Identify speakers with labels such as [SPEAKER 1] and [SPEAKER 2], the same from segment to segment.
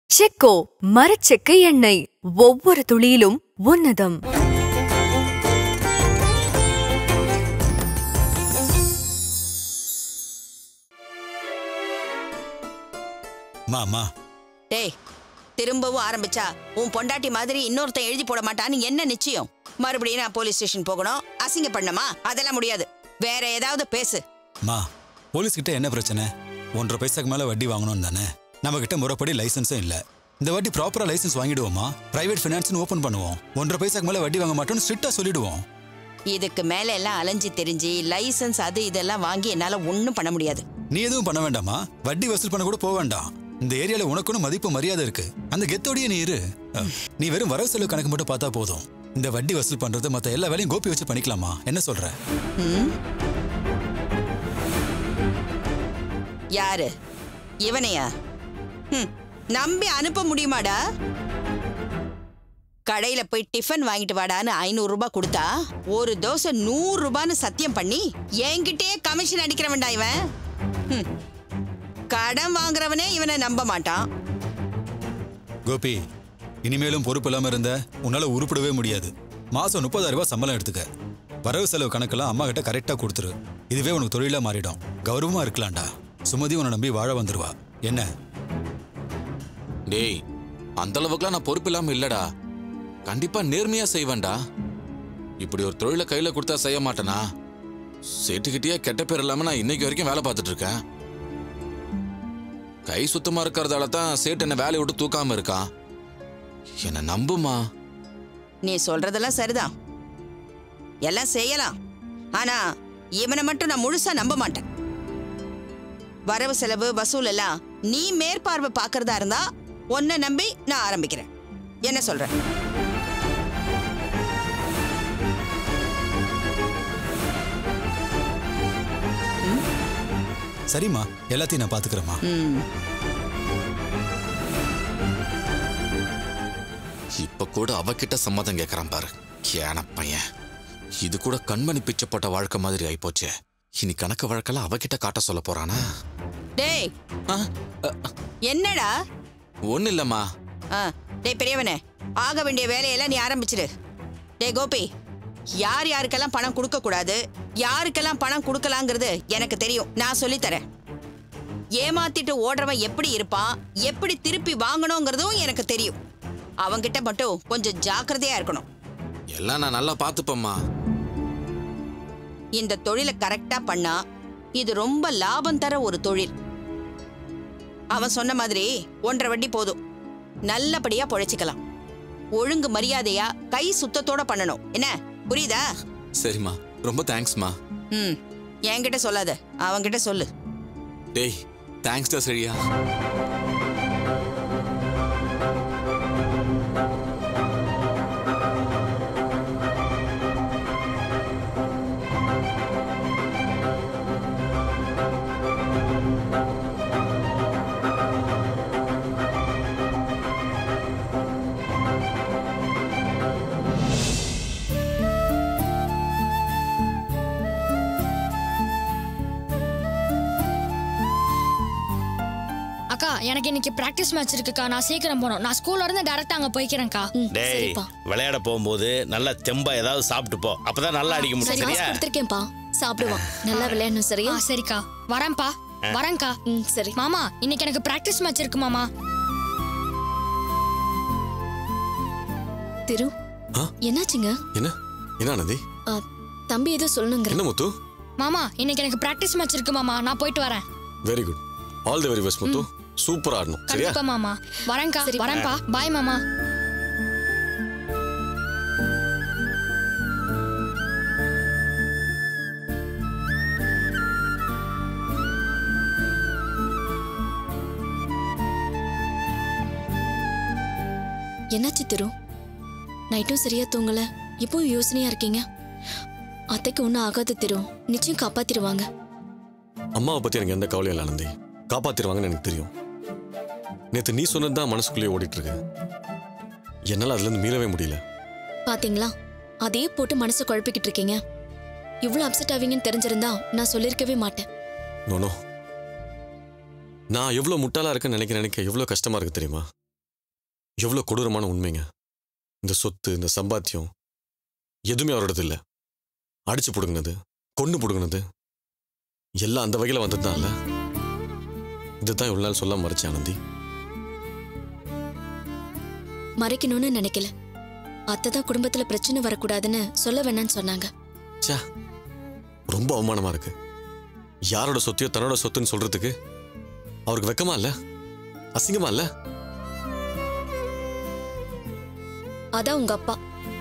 [SPEAKER 1] செக்கோ மரச்செக்கு எண்ணெய் ஒவ்வொரு துளியிலும் உன்னதம்
[SPEAKER 2] மாமா
[SPEAKER 3] டேய் திரும்பவும் ஆரம்பிச்சா உன் பொண்டாட்டி மாதிரி இன்னொருத்தன் எழுதி போட மாட்டான்னு என்ன நிச்சயம் மறுபடியும் நான் போலீஸ் ஸ்டேஷன் போகணும் அசிங்க பண்ணமா அதெல்லாம் முடியாது வேற ஏதாவது பேசு
[SPEAKER 2] மா போலீஸ் கிட்ட என்ன பிரச்சனை ஒன்றரை பைசாக்கு மேல வட்டி வாங்கணும் தானே நம்ம கிட்ட முறைப்படி லைசன்ஸும் இல்ல இந்த வாட்டி ப்ராப்பரா லைசன்ஸ் வாங்கிடுவோமா பிரைவேட் ஃபினான்ஸ்னு ஓபன் பண்ணுவோம் ஒன்றரை பைசாக்கு மேல வட்டி வாங்க மாட்டோம்னு ஸ்ட்ரிக்டா சொல்லிடுவோம்
[SPEAKER 3] இதுக்கு மேல எல்லாம் அலைஞ்சு தெரிஞ்சு லைசென்ஸ் அது இதெல்லாம் வாங்கி என்னால ஒண்ணும் பண்ண முடியாது
[SPEAKER 2] நீ எதுவும் பண்ண வேண்டாமா வட்டி வசூல் பண்ண கூட போக வேண்டாம் இந்த ஏரியால உனக்குன்னு மதிப்பு மரியாதை இருக்கு அந்த கெத்தோடயே நீ இரு அஹ், நீ வெறும் வரவு செலவு கணக்கு மட்டும் பார்த்தா போதும் இந்த வட்டி வசூல் பண்றது மத்த எல்லா வேலையும் கோப்பி வச்சு பண்ணிக்கலாமா என்ன சொல்ற
[SPEAKER 3] ம்? யாரு இவனையா ஹம், நம்பி அனுப்ப முடியுமாடா கடையில போய் டிஃபன் வாங்கிட்டு வாடான்னு ஐநூறு ரூபாய் கொடுத்தா ஒரு தோசை நூறு ரூபான்னு சத்தியம் பண்ணி என்கிட்டயே கமிஷன் அடிக்கிறவன்டா இவன் ஹம். கடன் வாங்குறவனே இவனை நம்ப மாட்டான்
[SPEAKER 2] கோபி இனிமேலும் பொறுப்பு இல்லாம இருந்த உன்னால உருப்படவே முடியாது மாசம் முப்பதாயிரம் ரூபாய் சம்பளம் எடுத்துக்க வரவு செலவு கணக்கெல்லாம் அம்மா கிட்ட கரெக்டா கொடுத்துரு இதுவே உனக்கு தொழிலா மாறிடும் கௌரவமா இருக்கலாம்டா சுமதி உன்னை நம்பி வாழ வந்துருவா என்ன
[SPEAKER 4] டேய் அந்த அளவுக்குலாம் நான் பொறுப்பு இல்லாம இல்லடா கண்டிப்பா நேர்மையா செய்வேன்டா இப்படி ஒரு தொழிலை கையில கொடுத்தா செய்ய மாட்டேனா சேட்டுக்கிட்டே கெட்ட பேர் இல்லாம நான் இன்னைக்கு வரைக்கும் வேலை பார்த்துட்டு இருக்கேன் கை சுத்தமா இருக்கிறதால தான் சேட்டு என்ன வேலையை விட்டு தூக்காம இருக்கான் என்ன நம்புமா
[SPEAKER 3] நீ சொல்றதெல்லாம் சரிதான் எல்லாம் செய்யலாம் ஆனா இவனை மட்டும் நான் முழுசா நம்ப மாட்டேன் வரவு செலவு வசூல் எல்லாம் நீ மேற்பார்வை பார்க்கறதா இருந்தா உன்னை நம்பி நான் ஆரம்பிக்கிறேன் என்ன சொல்ற
[SPEAKER 2] சரிம்மா எல்லாத்தையும் நான் பாத்துக்கிறேம்மா
[SPEAKER 3] ம்
[SPEAKER 4] இப்ப கூட அவகிட்ட சம்மதம் கேட்கறான் பாரு கேன பையன் இது கூட கண்மணி பிச்சைப்பட்ட வாழ்க்கை மாதிரி ஆயிப்போச்சே இனி கணக்கு வழக்கெல்லாம் அவகிட்ட காட்ட சொல்ல போறானா
[SPEAKER 3] டேய்
[SPEAKER 4] ஆ, அ,
[SPEAKER 3] என்னடா
[SPEAKER 4] ஒண்ணும் இல்லம்மா
[SPEAKER 3] ஆ, டேய் பெரியவனே ஆக வேண்டிய வேலையெல்லாம் நீ ஆரம்பிச்சிடு டேய் கோபி யார் யாருக்கெல்லாம் பணம் கொடுக்க கூடாது யாருக்கெல்லாம் பணம் கொடுக்கலாங்கிறது எனக்கு தெரியும் நான் சொல்லித் தரேன் ஏமாத்திட்டு ஓடுறவன் எப்படி இருப்பான் எப்படி திருப்பி வாங்கணுங்கிறதும் எனக்கு தெரியும் அவங்கிட்ட மட்டும் கொஞ்சம் ஜாக்கிரதையா இருக்கணும்
[SPEAKER 4] எல்லாம் நான் நல்லா பார்த்துப்பேம்மா
[SPEAKER 3] இந்த தொழிலை கரெக்டா பண்ணா இது ரொம்ப லாபம் தர ஒரு தொழில் அவன் சொன்ன மாதிரி ஒன்றரை வட்டி போதும் நல்லபடியா பொழைச்சிக்கலாம் ஒழுங்கு மரியாதையா கை சுத்தத்தோட பண்ணணும் என்ன புரியுதா
[SPEAKER 4] சரிம்மா ரொம்ப தேங்க்ஸ்மா
[SPEAKER 3] ம் என்கிட்ட சொல்லாத அவன்கிட்ட சொல்லு
[SPEAKER 4] டேய் தேங்க்ஸ் டா சரியா
[SPEAKER 5] அக்கா எனக்கு இன்னைக்கு பிராக்டிஸ் மேட்ச் இருக்குக்கா நான் சீக்கிரம் போகணும் நான் ஸ்கூல்ல இருந்து டேரக்டா அங்க போய்க்கிறேன்க்கா
[SPEAKER 6] டேய்
[SPEAKER 7] சரிப்பா.
[SPEAKER 6] விளையாட போகும்போது நல்லா தெம்பா ஏதாவது சாப்பிட்டு போ அப்பதான் நல்லா அடிக்க முடியும்
[SPEAKER 7] சரி
[SPEAKER 6] சரியா
[SPEAKER 7] காசு கொடுத்துருக்கேன்ப்பா சாப்பிடுவான் நல்லா விளையாடணும்
[SPEAKER 5] ஆ
[SPEAKER 7] சரியா
[SPEAKER 5] சரிக்கா வரேன்ப்பா வரேன்க்கா
[SPEAKER 7] ம் சரி
[SPEAKER 5] மாமா இன்னைக்கு எனக்கு பிராக்டிஸ் மேட்ச் இருக்கு மாமா
[SPEAKER 7] திரு
[SPEAKER 4] ஆ?
[SPEAKER 7] என்னாச்சுங்க
[SPEAKER 4] என்ன என்ன ஆனந்தி
[SPEAKER 7] ஆ, தம்பி ஏதோ சொல்லணுங்கிற
[SPEAKER 4] என்ன முத்து
[SPEAKER 5] மாமா இன்னைக்கு எனக்கு பிராக்டிஸ் மேட்ச் இருக்கு மாமா நான் போயிட்டு வரேன்
[SPEAKER 4] very good all the very best Muthu சூப்பரா ஆடணும் சரியா
[SPEAKER 5] கண்டிப்பா மாமா வரேன்க்கா
[SPEAKER 7] சரி.
[SPEAKER 5] வரேன்ப்பா பாய் மாமா
[SPEAKER 7] என்னாச்சு திரு நைட்டும் சரியா தூங்கல இப்பவும் யோசனையா இருக்கீங்க அத்தைக்கு ஒன்றும் ஆகாது திரு நிச்சயம் காப்பாத்திடுவாங்க
[SPEAKER 8] அம்மாவை பத்தி எனக்கு எந்த கவலையும் இல்லை ஆனந்தி காப்பாத்திடுவாங்கன்னு எனக்கு தெரியும் நேத்து நீ சொன்னது தான் மனசுக்குள்ளேயே ஓடிட்டு இருக்கு என்னால அதுல இருந்து மீளவே முடியல
[SPEAKER 7] பாத்தீங்களா அதையே போட்டு மனசை குழப்பிக்கிட்டு இருக்கீங்க இவ்வளவு அப்செட் ஆவீங்கன்னு தெரிஞ்சிருந்தா நான் சொல்லியிருக்கவே மாட்டேன்
[SPEAKER 8] நோனோ நான் எவ்வளவு முட்டாளா இருக்கேன்னு நினைக்க நினைக்க எவ்வளவு கஷ்டமா இருக்கு தெரியுமா எவ்வளோ கொடூரமான உண்மைங்க இந்த சொத்து இந்த சம்பாத்தியம் எதுவுமே அவரோடது இல்லை அடிச்சு பிடுங்கினது கொண்டு பிடுங்கினது எல்லாம் அந்த வகையில் வந்தது தான் இல்லை இதுதான் இவ்வளோ நாள் சொல்லாம மறைச்சு ஆனந்தி
[SPEAKER 7] மறைக்கணும்னு நினைக்கல அத்தை தான் குடும்பத்துல பிரச்சனை வரக்கூடாதுன்னு சொல்ல வேணாம்னு சொன்னாங்க
[SPEAKER 8] ச்சே ரொம்ப அவமானமா இருக்கு யாரோட சொத்தையோ தன்னோட சொத்துன்னு சொல்றதுக்கு அவருக்கு வெக்கமா இல்ல அசிங்கமா இல்ல
[SPEAKER 7] அதான் உங்க அப்பா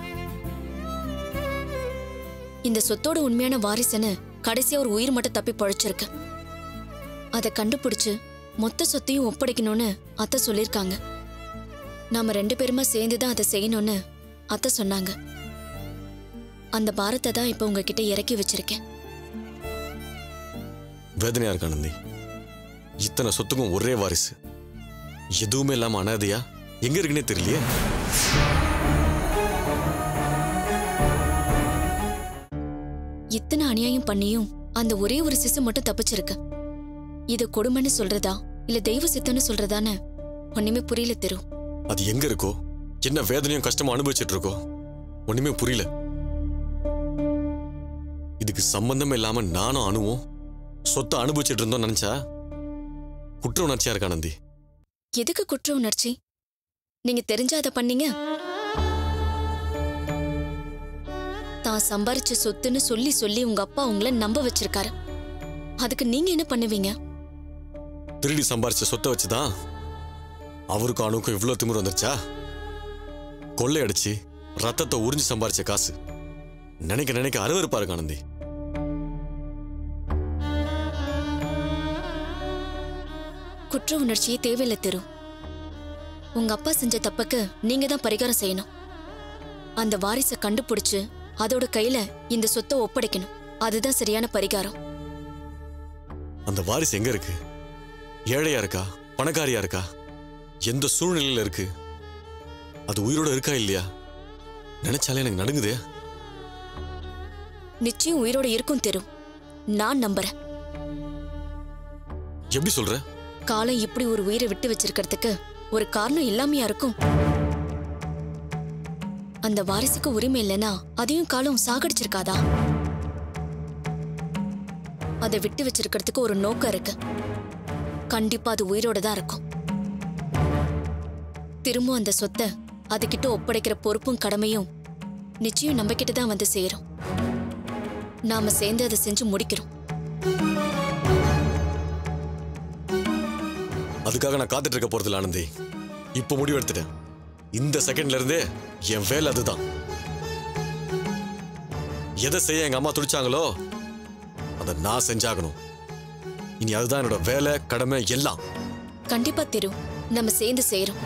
[SPEAKER 7] இந்த சொத்தோட உண்மையான வாரிசுன்னு கடைசியா ஒரு உயிர் மட்டும் தப்பி பொழைச்சிருக்கு அதை கண்டுபிடிச்சு மொத்த சொத்தையும் ஒப்படைக்கணும்னு அத்தை சொல்லிருக்காங்க நாம ரெண்டு பேருமா சேர்ந்து தான் அதை செய்யணும்னு அத்தை சொன்னாங்க அந்த பாரத்தை தான் இப்ப உங்ககிட்ட இறக்கி வச்சிருக்கேன்
[SPEAKER 8] வேதனையா இருக்கு ஆனந்தி இத்தனை சொத்துக்கும் ஒரே வாரிசு எதுவுமே இல்லாம அனாதையா எங்க இருக்குன்னே தெரியலையே
[SPEAKER 7] இத்தனை அநியாயம் பண்ணியும் அந்த ஒரே ஒரு சிசு மட்டும் தப்பிச்சிருக்கு இது கொடுமைன்னு சொல்றதா இல்ல தெய்வ சித்தம்னு சொல்றதான்னு ஒண்ணுமே புரியல தெரு
[SPEAKER 8] அது எங்க இருக்கோ என்ன வேதனையும் கஷ்டமும் அனுபவிச்சுட்டு இருக்கோ ஒண்ணுமே புரியல இதுக்கு சம்பந்தம் இல்லாம நானும் அணுவும் சொத்தை அனுபவிச்சுட்டு இருந்தோம் நினைச்சா குற்ற உணர்ச்சியா இருக்கு ஆனந்தி
[SPEAKER 7] எதுக்கு குற்ற உணர்ச்சி நீங்க தெரிஞ்சா அதை பண்ணீங்க தான் சம்பாரிச்ச சொத்துன்னு சொல்லி சொல்லி உங்க அப்பா உங்களை நம்ப வச்சிருக்காரு அதுக்கு நீங்க என்ன பண்ணுவீங்க
[SPEAKER 8] திருடி சம்பாரிச்ச சொத்தை வச்சுதான் அவருக்கும் அணுக்கும் இவ்வளவு திமிரு வந்துருச்சா கொள்ளையடிச்சு ரத்தத்தை உறிஞ்சு சம்பாரிச்ச காசு நினைக்க நினைக்க அருவருப்பா இருக்கு ஆனந்தி
[SPEAKER 7] குற்ற உணர்ச்சியே தேவையில்லை தெரு உங்க அப்பா செஞ்ச தப்புக்கு நீங்க தான் பரிகாரம் செய்யணும் அந்த வாரிசை கண்டுபிடிச்சு அதோட கையில இந்த சொத்தை ஒப்படைக்கணும் அதுதான் சரியான பரிகாரம்
[SPEAKER 8] அந்த வாரிசு எங்க இருக்கு ஏழையா இருக்கா பணக்காரியா இருக்கா எந்த சூழ்நிலையில இருக்கு அது உயிரோட இருக்கா இல்லையா நினைச்சாலே எனக்கு நடுங்குதே
[SPEAKER 7] நிச்சயம் உயிரோட இருக்கும் தெரு நான் நம்புறேன்
[SPEAKER 8] எப்படி சொல்ற
[SPEAKER 7] காலம் இப்படி ஒரு உயிரை விட்டு வச்சிருக்கிறதுக்கு ஒரு காரணம் இல்லாமையா இருக்கும் அந்த வாரிசுக்கு உரிமை இல்லைன்னா அதையும் காலம் சாகடிச்சிருக்காதா அதை விட்டு வச்சிருக்கிறதுக்கு ஒரு நோக்கம் இருக்கு கண்டிப்பா அது உயிரோட தான் இருக்கும் திரும்ப அந்த சொத்தை அதுகிட்ட ஒப்படைக்கிற பொறுப்பும் கடமையும் நிச்சயம் நம்ம கிட்ட தான் வந்து சேரும் நாம சேர்ந்து அதை செஞ்சு முடிக்கிறோம்
[SPEAKER 8] அதுக்காக நான் காத்துட்டு இருக்க போறதில்ல ஆனந்தி இப்ப முடிவு எடுத்துட்டேன் இந்த செகண்ட்ல இருந்தே என் வேலை அதுதான் எதை செய்ய எங்க அம்மா துடிச்சாங்களோ அதை நான் செஞ்சாகணும் இனி அதுதான் என்னோட வேலை கடமை எல்லாம்
[SPEAKER 7] கண்டிப்பா திரு நம்ம சேர்ந்து செய்யறோம்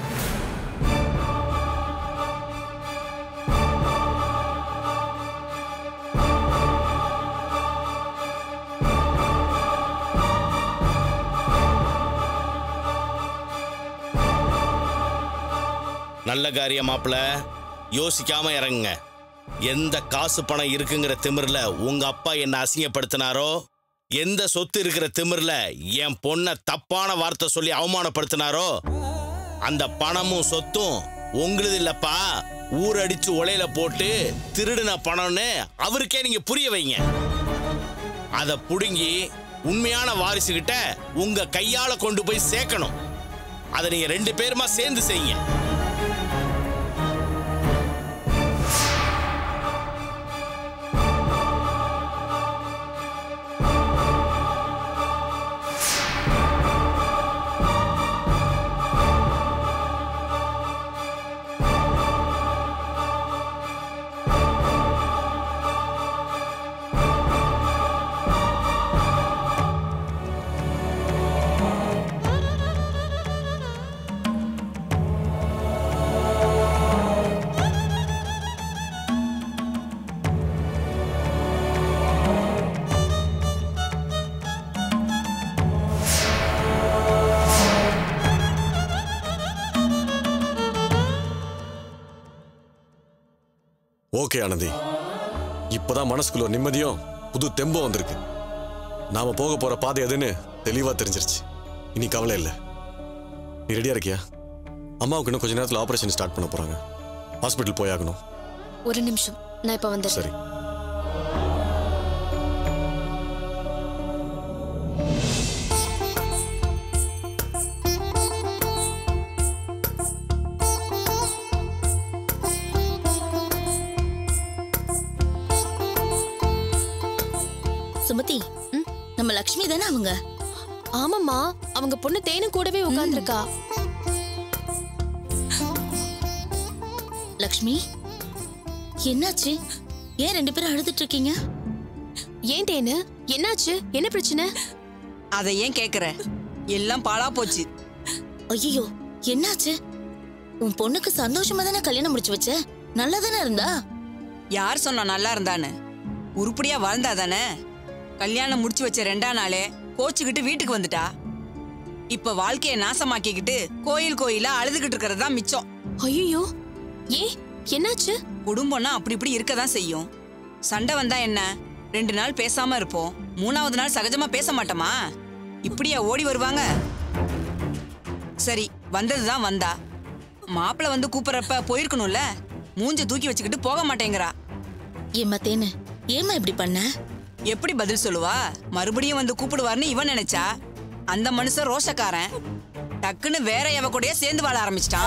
[SPEAKER 6] நல்ல காரியம் மாப்பிள யோசிக்காம இறங்குங்க எந்த காசு பணம் இருக்குங்கிற திமிர்ல உங்க அப்பா என்ன அசிங்கப்படுத்தினாரோ எந்த சொத்து இருக்கிற திமிர்ல என் பொண்ணை தப்பான வார்த்தை சொல்லி அவமானப்படுத்தினாரோ அந்த பணமும் சொத்தும் உங்களுது இல்லப்பா ஊரடிச்சு உலையில போட்டு திருடின பணம்னு அவருக்கே நீங்க புரிய வைங்க அதை புடுங்கி உண்மையான வாரிசுகிட்ட உங்க கையால கொண்டு போய் சேர்க்கணும் அதை நீங்க ரெண்டு பேருமா சேர்ந்து செய்யுங்க
[SPEAKER 8] ஓகே ஆனந்தி இப்பதான் மனசுக்குள்ள ஒரு நிம்மதியும் புது தெம்பும் வந்திருக்கு நாம போக போற பாதை எதுன்னு தெளிவா தெரிஞ்சிருச்சு இனி கவலை இல்லை நீ ரெடியா இருக்கியா அம்மாவுக்கு இன்னும் கொஞ்ச நேரத்தில் ஆபரேஷன் ஸ்டார்ட் பண்ண போறாங்க ஹாஸ்பிட்டல் போயாகணும்
[SPEAKER 7] ஒரு நிமிஷம் நான் இப்ப வந்துடுறேன்
[SPEAKER 8] சரி
[SPEAKER 9] சுமதி நம்ம லக்ஷ்மி தானே அவங்க
[SPEAKER 10] ஆமாம்மா அவங்க பொண்ணு தேனு கூடவே உட்கார்ந்திருக்கா
[SPEAKER 9] லக்ஷ்மி என்னாச்சு ஏன் ரெண்டு பேரும் அழுதுட்டு இருக்கீங்க
[SPEAKER 10] ஏன் தேனு என்னாச்சு என்ன பிரச்சனை
[SPEAKER 3] அதை ஏன் கேக்குற எல்லாம் பாழா போச்சு
[SPEAKER 9] ஐயோ என்னாச்சு உன் பொண்ணுக்கு சந்தோஷமா தானே கல்யாணம் முடிச்சு வச்ச நல்லா தானே இருந்தா
[SPEAKER 3] யார் சொன்னா நல்லா இருந்தான்னு உருப்படியா வாழ்ந்தா தானே கல்யாணம் முடிச்சு வச்ச ரெண்டா நாளே கோச்சுக்கிட்டு வீட்டுக்கு வந்துட்டா இப்ப வாழ்க்கைய நாசமாக்கிக்கிட்டு கோயில் கோயிலா அழுதுகிட்டு இருக்கிறது தான் மிச்சம்
[SPEAKER 10] ஐயோ ஏன் என்னாச்சு
[SPEAKER 3] குடும்பம்னா அப்படி இப்படி இருக்க தான் செய்யும் சண்டை வந்தா என்ன ரெண்டு நாள் பேசாம இருப்போம் மூணாவது நாள் சகஜமா பேச மாட்டோமா இப்படியா ஓடி வருவாங்க சரி வந்ததுதான் வந்தா மாப்பிள வந்து கூப்பிடுறப்ப போயிருக்கணும்ல மூஞ்ச தூக்கி வச்சுக்கிட்டு போக மாட்டேங்கிறா
[SPEAKER 9] ஏம்மா தேனு ஏம்மா இப்படி பண்ண
[SPEAKER 3] எப்படி பதில் சொல்லுவா மறுபடியும் வந்து கூப்பிடுவார்னு இவன் நினைச்சா அந்த மனுஷன் ரோஷக்காரன் டக்குன்னு வேற எவ கூடயே சேர்ந்து வாழ ஆரம்பிச்சிட்டான்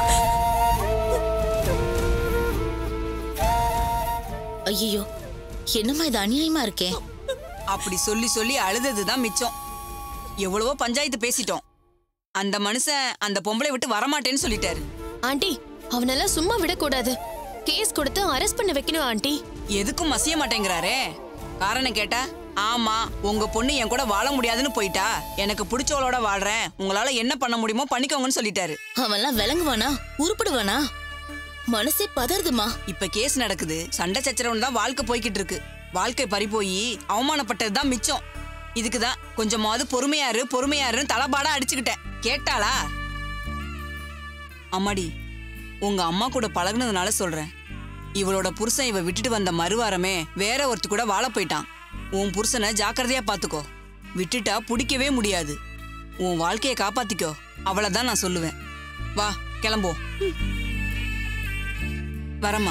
[SPEAKER 9] ஐயோ என்னம்மா இது அநியாயமா இருக்கே
[SPEAKER 3] அப்படி சொல்லி சொல்லி அழுததுதான் மிச்சம் எவ்வளவோ பஞ்சாயத்து பேசிட்டோம் அந்த மனுஷன் அந்த பொம்பளை விட்டு வரமாட்டேன்னு சொல்லிட்டாரு
[SPEAKER 10] ஆண்டி அவனெல்லாம் சும்மா விடக்கூடாது கேஸ் கொடுத்து அரெஸ்ட் பண்ண வைக்கணும் ஆண்டி
[SPEAKER 3] எதுக்கும் மசிய மாட்டேங்கிறாரே காரணம் கேட்டா ஆமா உங்க பொண்ணு என் கூட வாழ முடியாதுன்னு போயிட்டா எனக்கு பிடிச்சவளோட வாழ்றேன் உங்களால என்ன பண்ண முடியுமோ பண்ணிக்கோங்கன்னு சொல்லிட்டாரு
[SPEAKER 9] அவன்லாம் விளங்குவானா உருப்படுவானா மனசே பதறுதுமா
[SPEAKER 3] இப்ப கேஸ் நடக்குது சண்டை சச்சரவுன்னு தான் வாழ்க்கை போய்கிட்டு இருக்கு வாழ்க்கை பறி போய் அவமானப்பட்டது தான் மிச்சம் இதுக்கு தான் கொஞ்சமாவது பொறுமையாரு பொறுமையாருன்னு தலபாடா அடிச்சுக்கிட்டேன் கேட்டாளா அம்மாடி உங்க அம்மா கூட பழகுனதுனால சொல்றேன் இவளோட புருஷன் இவ விட்டுட்டு வந்த மறுவாரமே வேற ஒருத்தி கூட வாழ போயிட்டான் உன் புருஷனை ஜாக்கிரதையா பாத்துக்கோ விட்டுட்டா பிடிக்கவே முடியாது உன் வாழ்க்கையை காப்பாத்திக்கோ அவ்வளவுதான் நான் சொல்லுவேன் வா கிளம்புவோம் வரமா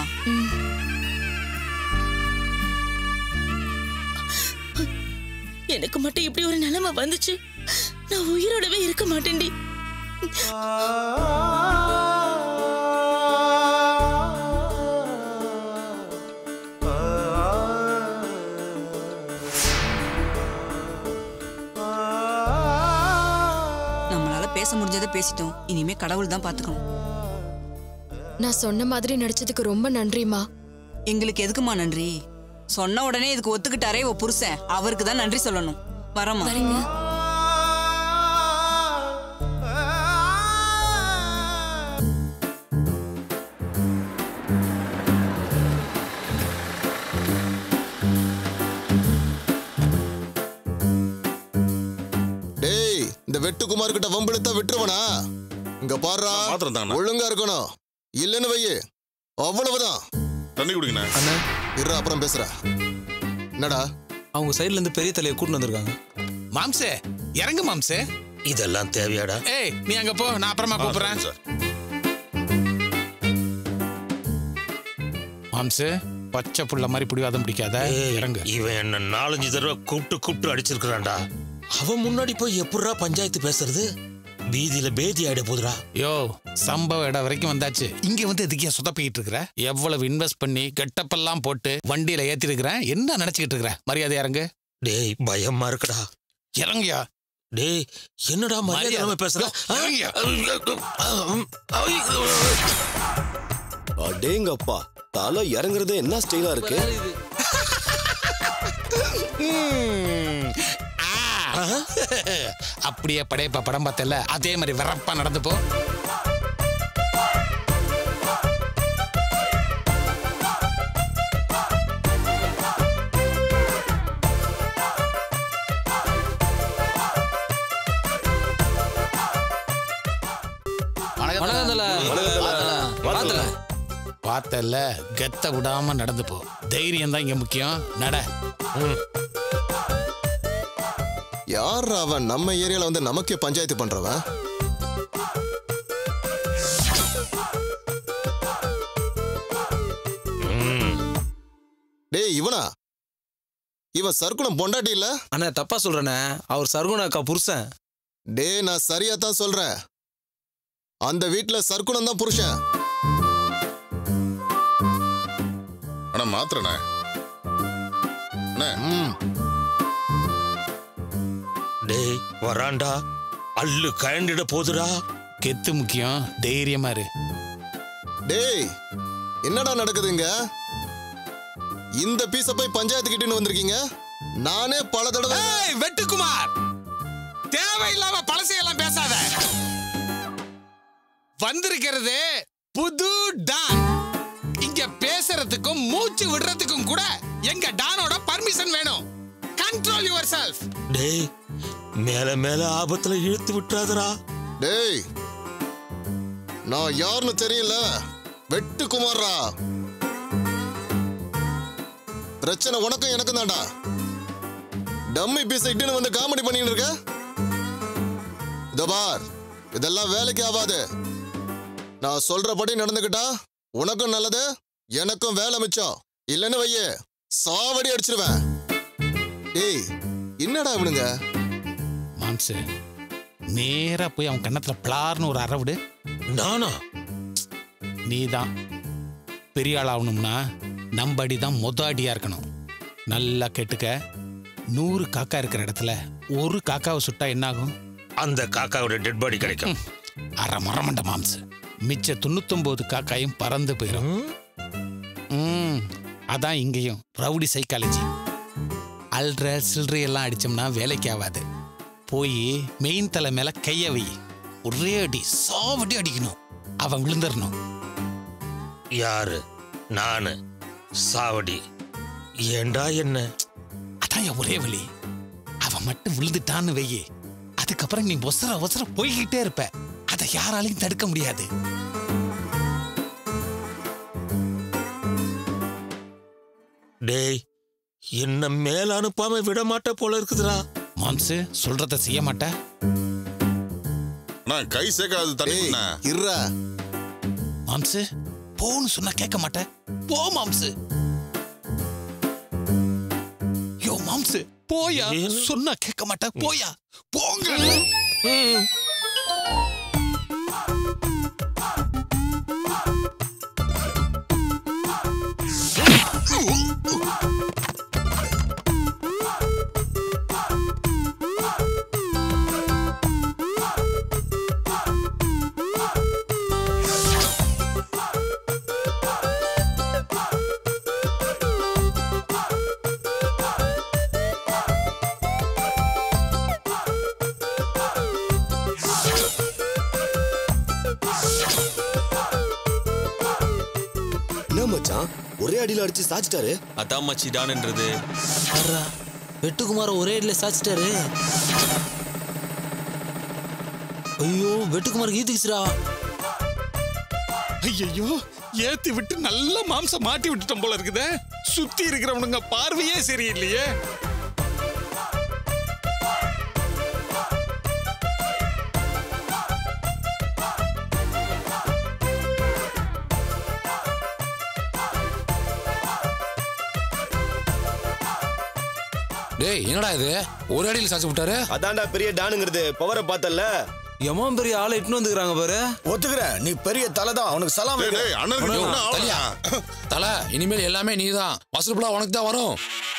[SPEAKER 9] எனக்கு மட்டும் இப்படி ஒரு நிலைமை வந்துச்சு நான் உயிரோடவே இருக்க மாட்டேன்டி
[SPEAKER 3] நம்மளால பேச முடிஞ்சதை பேசிட்டோம் இனிமே கடவுள் தான் பாத்துக்கணும்
[SPEAKER 10] நான் சொன்ன மாதிரி நடிச்சதுக்கு ரொம்ப நன்றிமா
[SPEAKER 3] எங்களுக்கு எதுக்குமா நன்றி சொன்ன உடனே இதுக்கு ஒத்துக்கிட்டாரே இவ புருஷன் அவருக்கு தான் நன்றி சொல்லணும் வரமா
[SPEAKER 10] வரீங்க
[SPEAKER 11] டேய் இந்த வெட்டுக்குமார் கிட்ட வம்பிழுத்தா விட்டுருவனா இங்க பாடுறா
[SPEAKER 12] மாத்திரம் தாங்கண்ணா.
[SPEAKER 11] ஒழுங்கா இருக்கணும் இல்லைன்னு வையே அவ்வளவுதான்
[SPEAKER 12] தண்ணி குடிங்கண்ணா
[SPEAKER 11] அண்ணா இரு அப்புறம் பேசுற என்னடா
[SPEAKER 2] அவங்க சைடுல இருந்து பெரிய தலையை கூட்டிட்டு வந்திருக்காங்க
[SPEAKER 13] மாம்சே இறங்கு மாம்சே
[SPEAKER 12] இதெல்லாம் தேவையாடா
[SPEAKER 13] ஏய் நீ அங்க போ நான் அப்புறமா கூப்பிடுறேன்
[SPEAKER 12] சார்
[SPEAKER 13] மாம்சே பச்சை புள்ள மாதிரி பிடிவாதம் பிடிக்காத இறங்கு
[SPEAKER 12] இவன் என்ன நாலஞ்சு தடவை கூப்பிட்டு கூப்பிட்டு அடிச்சிருக்கிறான்டா அவன் முன்னாடி போய் எப்படிடா பஞ்சாயத்து பேசுறது பீதியில பேதி ஆயிட போதுடா
[SPEAKER 13] யோ சம்பவ இடம் வரைக்கும் வந்தாச்சு இங்க வந்து எதுக்கே சுதப்பிக்கிட்டு இருக்கிற எவ்வளவு இன்வெஸ்ட் பண்ணி கெட்டப்பெல்லாம் போட்டு வண்டியில ஏத்தி இருக்கிறேன் என்ன நினைச்சுக்கிட்டு இருக்கிற மரியாதை இறங்கு
[SPEAKER 12] டேய் பயமா இருக்குடா
[SPEAKER 13] இறங்கியா
[SPEAKER 12] டேய் என்னடா மரியாதை இல்லாம பேசுற ஆ?
[SPEAKER 13] இறங்கியா
[SPEAKER 11] அடேங்கப்பா தலை இறங்குறதே என்ன ஸ்டைலா இருக்கு
[SPEAKER 13] ம். ஆ. அப்படியே படையப்பா படம் பார்த்தல அதே மாதிரி வரப்பா நடந்து போ பார்த்தல கெத்த விடாம நடந்து போ தைரியம் தான் இங்க முக்கியம் நட
[SPEAKER 11] யார் அவன் நம்ம ஏரியால வந்து நமக்கே பஞ்சாயத்து பண்றவன் டேய் இவனா இவன் சர்க்குணம் பொண்டாட்டி இல்ல
[SPEAKER 14] அண்ணா தப்பா சொல்றேண்ணே அவர் சர்குண அக்கா புருஷன்
[SPEAKER 11] டேய் நான் சரியா தான் சொல்றேன் அந்த வீட்ல சர்க்குணம் தான் புருஷன்
[SPEAKER 15] ஆனா மாத்திரண்ணே அண்ணே
[SPEAKER 12] டேய் வராண்டா அல்லு கயண்டிட போதுடா
[SPEAKER 13] கெத்து முக்கியம் தைரியமா இரு
[SPEAKER 11] டேய் என்னடா நடக்குதுங்க இந்த பீஸ போய் பஞ்சாயத்து கிட்டன்னு வந்திருக்கீங்க நானே பல தடவை
[SPEAKER 13] ஏய் வெட்டுக்குமார் தேவையில்லாம பழசையெல்லாம் பேசாத வந்திருக்கிறது புது டான் இங்க பேசுறதுக்கும் மூச்சு விடுறதுக்கும் கூட எங்க டானோட பர்மிஷன் வேணும் கண்ட்ரோல் யுவர் செல்ஃப்
[SPEAKER 12] டேய் மேல மேல ஆபத்துல இழுத்து விட்டுறாதடா
[SPEAKER 11] டேய் நான் யாருன்னு தெரியல வெட்டு குமாரா பிரச்சனை உனக்கும் எனக்கும் தான்டா டம்மி பீஸ் இட்டுன்னு வந்து காமெடி பண்ணிட்டு இருக்க இதோ பார் இதெல்லாம் வேலைக்கு ஆகாது நான் சொல்றபடி நடந்துக்கிட்டா உனக்கும் நல்லது எனக்கும் வேலை மிச்சம் இல்லைன்னு வையே சாவடி அடிச்சிருவேன் டேய் என்னடா இவனுங்க
[SPEAKER 13] மாம்சு நேரா போய் அவன் கன்னத்துல பிளார்னு ஒரு அரை விடு
[SPEAKER 12] நானா
[SPEAKER 13] நீதான் பெரிய ஆள் ஆகணும்னா நம்ம அடி தான் மொத அடியா இருக்கணும் நல்லா கேட்டுக்க நூறு காக்கா இருக்கிற இடத்துல ஒரு காக்காவை சுட்டா என்னாகும்
[SPEAKER 12] அந்த காக்காவோட டெட் பாடி கிடைக்கும்
[SPEAKER 13] அரை மரமண்ட மாம்சு மிச்ச தொண்ணூத்தொன்பது காக்காயும் பறந்து போயிடும் ம், அதான் இங்கேயும் ரவுடி சைக்காலஜி அல்ற சில்லறை எல்லாம் அடிச்சோம்னா வேலைக்கு ஆகாது போய் மெயின் தலை மேல கைய வை ஒரே அடி சாவடி அடிக்கணும் அவன் விழுந்துடணும்
[SPEAKER 12] யாரு நானு சாவடி ஏண்டா என்ன
[SPEAKER 13] அதான் என் ஒரே வழி அவன் மட்டும் விழுந்துட்டான்னு வையே அதுக்கப்புறம் நீ ஒசர ஒசர போய்கிட்டே இருப்ப அதை யாராலையும் தடுக்க முடியாது
[SPEAKER 12] டேய் என்ன மேல அனுப்பாம விட மாட்ட போல இருக்குதுடா
[SPEAKER 13] மாம்சு சொல்றத செய்ய மாட்ட
[SPEAKER 15] நான் கை சேர்க்காது தண்ணி
[SPEAKER 11] இருடா
[SPEAKER 13] மாம்சு போன்னு சொன்னா கேட்க மாட்டேன் போ மாம்சு யோ மாம்சு போயா சொன்னா கேட்க மாட்டேன் போயா போங்க
[SPEAKER 16] என்ன மச்சான் ஒரே அடியில அடிச்சு சாச்சிட்டாரு
[SPEAKER 8] அதான் மச்சி டான்ன்றது
[SPEAKER 14] வெட்டுக்குமார ஒரே அடியில சாச்சிட்டாரு ஐயோ வெட்டுக்குமார் ஈத்துக்குச்சுடா
[SPEAKER 13] ஐயோ ஏத்தி விட்டு நல்ல மாம்சம் மாட்டி விட்டுட்டோம் போல இருக்குதே சுத்தி இருக்கிறவனுங்க பார்வையே சரியில்லையே
[SPEAKER 17] டேய் என்னடா இது ஒரு அடியில் சாச்சு விட்டாரு
[SPEAKER 16] அதான்டா பெரிய டானுங்கிறது பவரை பார்த்தல
[SPEAKER 14] எமன் பெரிய ஆளை இட்டுன்னு வந்துக்கிறாங்க பாரு
[SPEAKER 16] ஒத்துக்கிற நீ பெரிய தலை தான் அவனுக்கு சலாம்
[SPEAKER 15] டேய், டேய், அண்ணனுக்கு
[SPEAKER 17] யோ,
[SPEAKER 15] என்ன ஆளா?
[SPEAKER 17] தலையா தலை இனிமேல் எல்லாமே நீதான் வசூல் உனக்கு தான் வரும்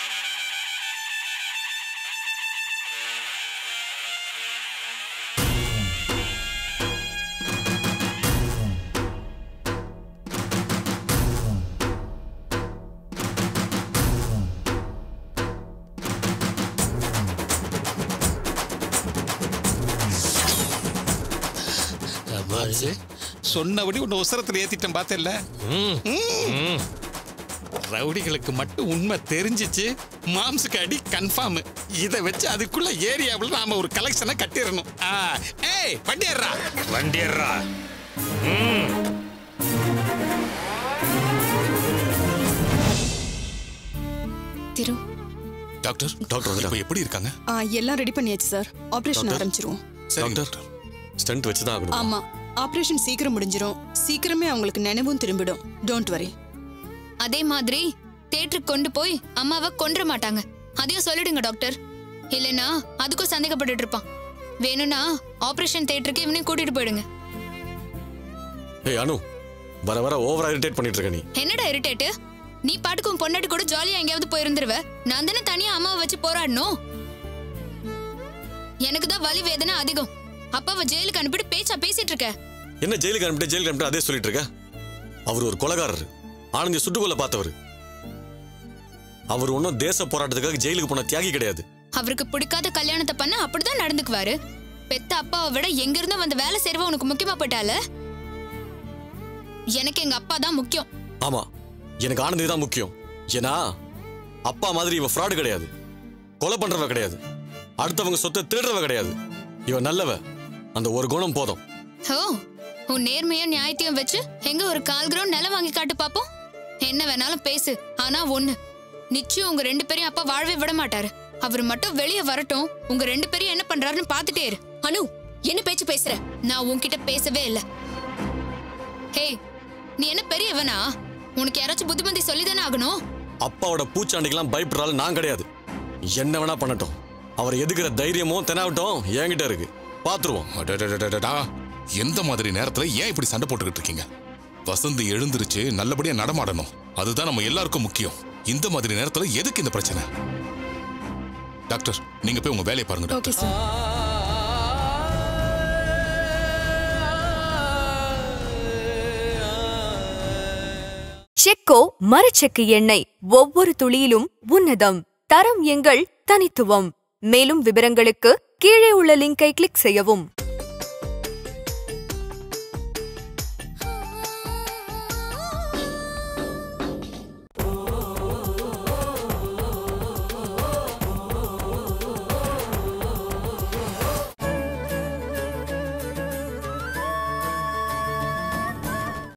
[SPEAKER 13] மாம்சு சொன்னபடி உன்னை உசரத்துல ஏத்திட்டேன் பார்த்தேல்ல ம். ரவுடிகளுக்கு மட்டும் உண்மை தெரிஞ்சிச்சு மாம்சுக்கு அடி கன்ஃபார்ம் இதை வச்சு அதுக்குள்ள ஏரியாவில் நாம ஒரு கலெக்ஷனை கட்டிடணும் ஆ, ஏய் வண்டி ஏறுறா
[SPEAKER 12] வண்டியர்ரா
[SPEAKER 10] திரு
[SPEAKER 8] டாக்டர் டாக்டர் இப்போ எப்படி இருக்காங்க
[SPEAKER 18] ஆ, எல்லாம் ரெடி பண்ணியாச்சு சார் ஆபரேஷன்
[SPEAKER 8] டாக்டர்.
[SPEAKER 18] ஆரம்பிச்சிருவோம்
[SPEAKER 8] டாக்டர்
[SPEAKER 11] ஸ்டண்ட் வச்சு தான் ஆகணும்
[SPEAKER 18] ஆமா ஆபரேஷன் சீக்கிரம் முடிஞ்சிரும் சீக்கிரமே அவங்களுக்கு நினைவும் திரும்பிடும் டோன்ட் வரி
[SPEAKER 10] அதே மாதிரி
[SPEAKER 19] தேட்டருக்கு கொண்டு போய் அம்மாவை கொன்ற மாட்டாங்க அதையும் சொல்லிடுங்க டாக்டர் இல்லைன்னா அதுக்கும் சந்தேகப்பட்டுட்டு இருப்பான் வேணும்னா ஆபரேஷன் தேட்டருக்கு இவனையும் கூட்டிட்டு போயிடுங்க
[SPEAKER 8] ஏய் அனு வர வர ஓவரா இரிட்டேட் பண்ணிட்டு இருக்க நீ
[SPEAKER 19] என்னடா இரிட்டேட்டு நீ பாட்டுக்கு உன் பொண்டாட்டி கூட ஜாலியா எங்கேயாவது போயிருந்துருவ நான் தானே தனியா அம்மாவை வச்சு போராடணும் எனக்கு தான் வலி வேதனை அதிகம் அப்பாவை ஜெயிலுக்கு அனுப்பிட்டு பேச்சா பேசிட்டு இருக்க
[SPEAKER 8] என்ன ஜெயிலுக்கு அனுப்பிட்டு ஜெயிலுக்கு அனுப்பிட்டு அதே சொல்லிட்டு இருக்க அவர் ஒரு கொலகாரர் ஆனந்தி சுட்டுக்கொல்ல பார்த்தவர் அவர் ஒன்றும் தேச போராட்டத்துக்காக ஜெயிலுக்கு போன தியாகி கிடையாது
[SPEAKER 19] அவருக்கு பிடிக்காத கல்யாணத்தை பண்ண அப்படிதான் நடந்துக்குவாரு பெத்த அப்பாவை விட எங்க இருந்தோ வந்த வேலை செய்றவ உனக்கு முக்கியமா போயிட்டால எனக்கு எங்க அப்பா தான் முக்கியம்
[SPEAKER 8] ஆமா எனக்கு ஆனந்தி தான் முக்கியம் ஏன்னா அப்பா மாதிரி இவ ஃப்ராடு கிடையாது கொலை பண்றவ கிடையாது அடுத்தவங்க சொத்தை திருடுறவ கிடையாது இவ நல்லவ அந்த ஒரு குணம் போதும்
[SPEAKER 19] ஓ உன் நேர்மையும் நியாயத்தையும் வச்சு எங்க ஒரு கால் கிரவுண்ட் நிலம் வாங்கி காட்டு பாப்போம் என்ன வேணாலும் பேசு ஆனா ஒண்ணு நிச்சயம் உங்க ரெண்டு பேரையும் அப்பா வாழவே விட மாட்டாரு அவர் மட்டும் வெளியே வரட்டும் உங்க ரெண்டு பேரையும் என்ன பண்றாருன்னு பாத்துட்டே இரு
[SPEAKER 7] அனு என்ன பேச்சு பேசுற
[SPEAKER 19] நான் உன்கிட்ட பேசவே இல்ல ஹே நீ என்ன பெரியவனா உனக்கு யாராச்சும் புத்திமதி சொல்லிதானே ஆகணும்
[SPEAKER 8] அப்பாவோட பூச்சாண்டிக்கெல்லாம் பயப்படுறாள் நான் கிடையாது என்ன வேணா பண்ணட்டும் அவரை எதுக்குற தைரியமும் தெனாவட்டும் என்கிட்ட இருக்கு பாத்துருவோம்
[SPEAKER 17] அடடடடடடா. எந்த மாதிரி நேரத்துல ஏன் இப்படி சண்டை போட்டுக்கிட்டு இருக்கீங்க வசந்தி எழுந்திருச்சு நல்லபடியா நடமாடணும் அதுதான் நம்ம எல்லாருக்கும் முக்கியம் இந்த மாதிரி நேரத்துல எதுக்கு இந்த பிரச்சனை டாக்டர் நீங்க போய் உங்க வேலையை பாருங்க
[SPEAKER 18] ஓகே
[SPEAKER 17] டாக்டர்
[SPEAKER 18] சார்
[SPEAKER 1] செக்கோ மரச்செக்கு எண்ணெய் ஒவ்வொரு துளியிலும் உன்னதம் தரம் எங்கள் தனித்துவம் மேலும் விவரங்களுக்கு கீழே உள்ள லிங்கை கிளிக் செய்யவும்